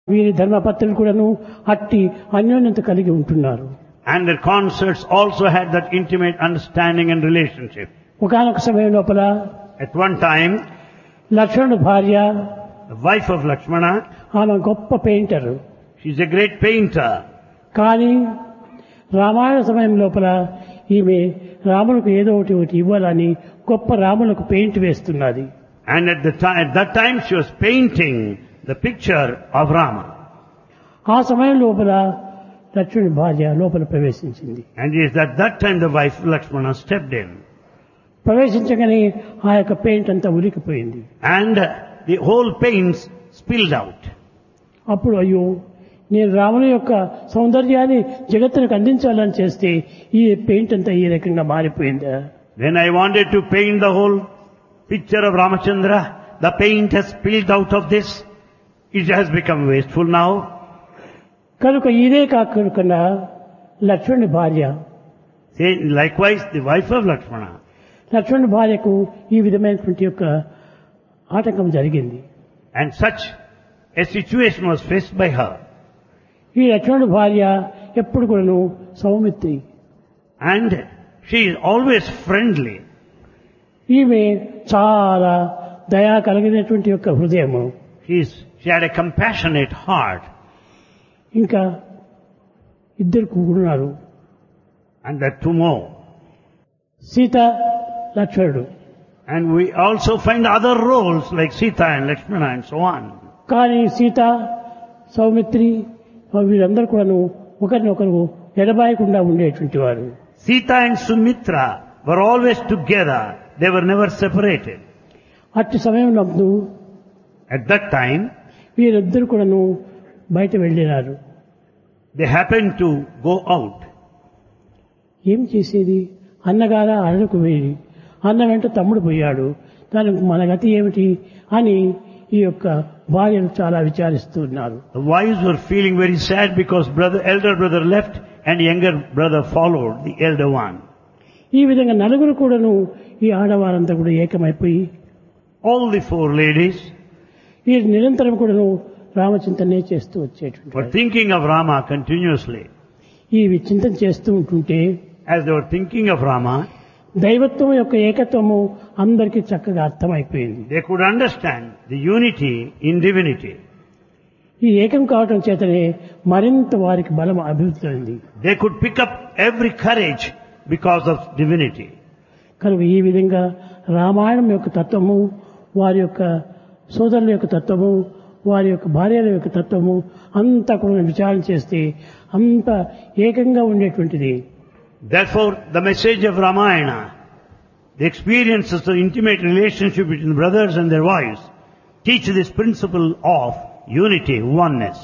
వీరి ధర్మపత్రులు కూడాను అట్టి అన్యోన్యత కలిగి ఉంటున్నారు And their concerts also had that intimate understanding and relationship. ఒకనొక సమయం లోపల At one time, లక్ష్మణుడు భార్య the wife of Lakshmana, ఆమె గొప్ప painter she's a great painter. కానీ రామాయణ సమయం లోపల ఈమె రాములకు ఏదో ఒకటి ఒకటి ఇవ్వాలని గొప్ప రాములకు పెయింట్ వేస్తున్నది And at, the ti- at that time she was painting the picture of Rama. ఆ సమయం లోపల లక్ష్మణుడి భార్య లోపల ప్రవేశించింది And it is at that time the wife of Lakshmana stepped in. ప్రవేశించగానే ఆ యొక్క పెయింట్ అంతా ఉరికిపోయింది And the whole paints spilled out. అప్పుడు అయ్యో నేను రాముని యొక్క సౌందర్యాన్ని జగత్తునికి అందించాలని చేస్తే ఈ పెయింట్ అంతా ఈ రకంగా మారిపోయిందా When I wanted to paint the whole picture of Ramachandra, the paint has spilled out of this. It has become wasteful now. కనుక ఇదే కాకుండా లక్ష్మణుడి భార్య Say, likewise, the wife of Lakshmana. లక్ష్మణుడి భార్యకు ఈ విధమైనటువంటి యొక్క ఆటంకం జరిగింది And such a situation was faced by her. ఈ లక్ష్మణుడి భార్య ఎప్పుడు కూడాను Saumitri And she is always friendly. ఈమె చాలా దయా కలిగినటువంటి యొక్క హృదయము She, is, she had a compassionate heart. ఇంకా ఇద్దరు కూడున్నారు And there are two more. Sita లక్ష్మణుడు And we also find other roles like Sita and Lakshmana and so on. కానీ సీత సౌమిత్రి వీరందరూ కూడాను ఒకరినొకరు ఎడబాయకుండా ఉండేటువంటి వారు Sita and Sumitra were always together. They were never separated. అట్టి సమయంలో At that time, వీరిద్దరు కూడాను బయట వెళ్ళినారు they happened to go out. ఏం చేసేది అన్నగారా అడలకు వేడి అన్న వెంట తమ్ముడు పోయాడు దానికి మన గతి ఏమిటి అని ఈ యొక్క భార్యను చాలా విచారిస్తూ ఉన్నారు The wives were feeling very sad because brother, elder brother left and younger brother followed the elder one. ఈ విధంగా నలుగురు కూడాను ఈ ఆడవారంతా కూడా ఏకమైపోయి All the four ladies వీరు నిరంతరం కూడాను రామచింతనే చేస్తూ వచ్చేటువంటి were వారు. thinking of Rama continuously. ఈ చింతన చేస్తూ ఉంటుంటే As they were thinking of Rama, దైవత్వం యొక్క ఏకత్వము అందరికీ చక్కగా అర్థమైపోయింది they could understand the unity in divinity. ఈ ఏకం కావటం చేతనే మరింత వారికి బలం అభివృద్ధి అయింది They could pick up every courage because of divinity. కనుక ఈ విధంగా రామాయణం యొక్క తత్వము వారి యొక్క సోదరుల యొక్క తత్వము వారి యొక్క భార్యల యొక్క తత్వము అంతా కూడా విచారణ చేస్తే అంత ఏకంగా ఉండేటువంటిది Therefore, the message of Ramayana, the experiences of intimate relationship between brothers and their wives, teach this principle of unity, oneness.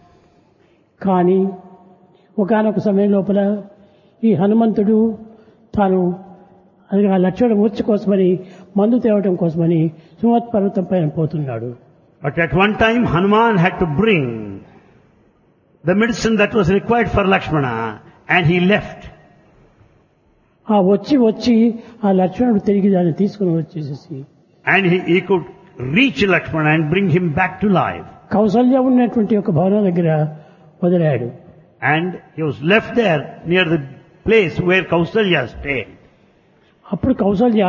కానీ ఒకానొక సమయం లోపల ఈ హనుమంతుడు తాను అది ఆ లక్ష్మణ మూర్ఛ కోసమని మందు తేవటం కోసమని సుమత్ పర్వతం పైన పోతున్నాడు But at one time, Hanuman had to bring the medicine that was required for Lakshmana, and he left. ఆ వచ్చి వచ్చి ఆ లక్ష్మణుడు తిరిగి దాన్ని తీసుకుని వచ్చేసేసి And he, he could reach Lakshmana and bring him back to life. Kaushalya ఉన్నటువంటి ఒక భవనం దగ్గర వదిలాడు And he was left there near the place where Kausalya stayed. అప్పుడు కౌసల్య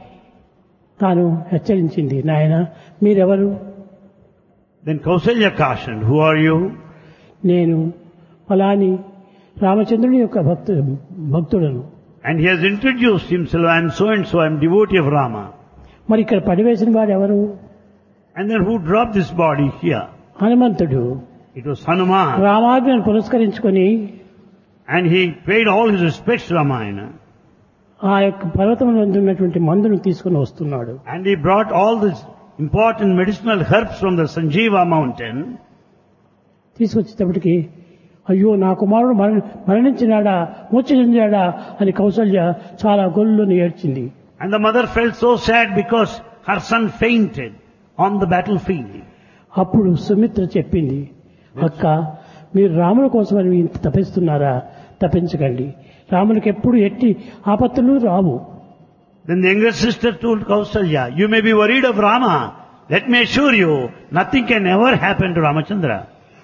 తాను హెచ్చరించింది నాయన మీరెవరు Then Kausalya cautioned, who are you? నేను ఫలాని రామచంద్రుని యొక్క భక్తు భక్తుడను And he has introduced himself, I am so and so, I am devotee of Rama. మరి ఇక్కడ పడివేసిన వాడు ఎవరు And then who dropped this body here? హనుమంతుడు It was Hanuman. రామాజ్ఞను పురస్కరించుకొని And he paid all his respects to Ramayana. ఆ యొక్క పర్వతంలో ఉన్నటువంటి మందును తీసుకుని వస్తున్నాడు And he brought all these important medicinal herbs from the Sanjeeva mountain. తీసుకొచ్చేటప్పటికి అయ్యో నా కుమారుడు మరణ మరణించినాడా మూర్ఛ చెందాడా అని కౌసల్య చాలా గొల్లుని ఏడ్చింది And the mother felt so sad because her son fainted on the battlefield. అప్పుడు సుమిత్ర చెప్పింది అక్క మీరు రాముల కోసమని ఇంత తప్పిస్తున్నారా తప్పించకండి రామునికి ఎప్పుడు ఎట్టి ఆపత్తులు రావు Then the younger sister told Kausalya, you may be worried of Rama. Let me assure you, nothing can ever happen to Ramachandra.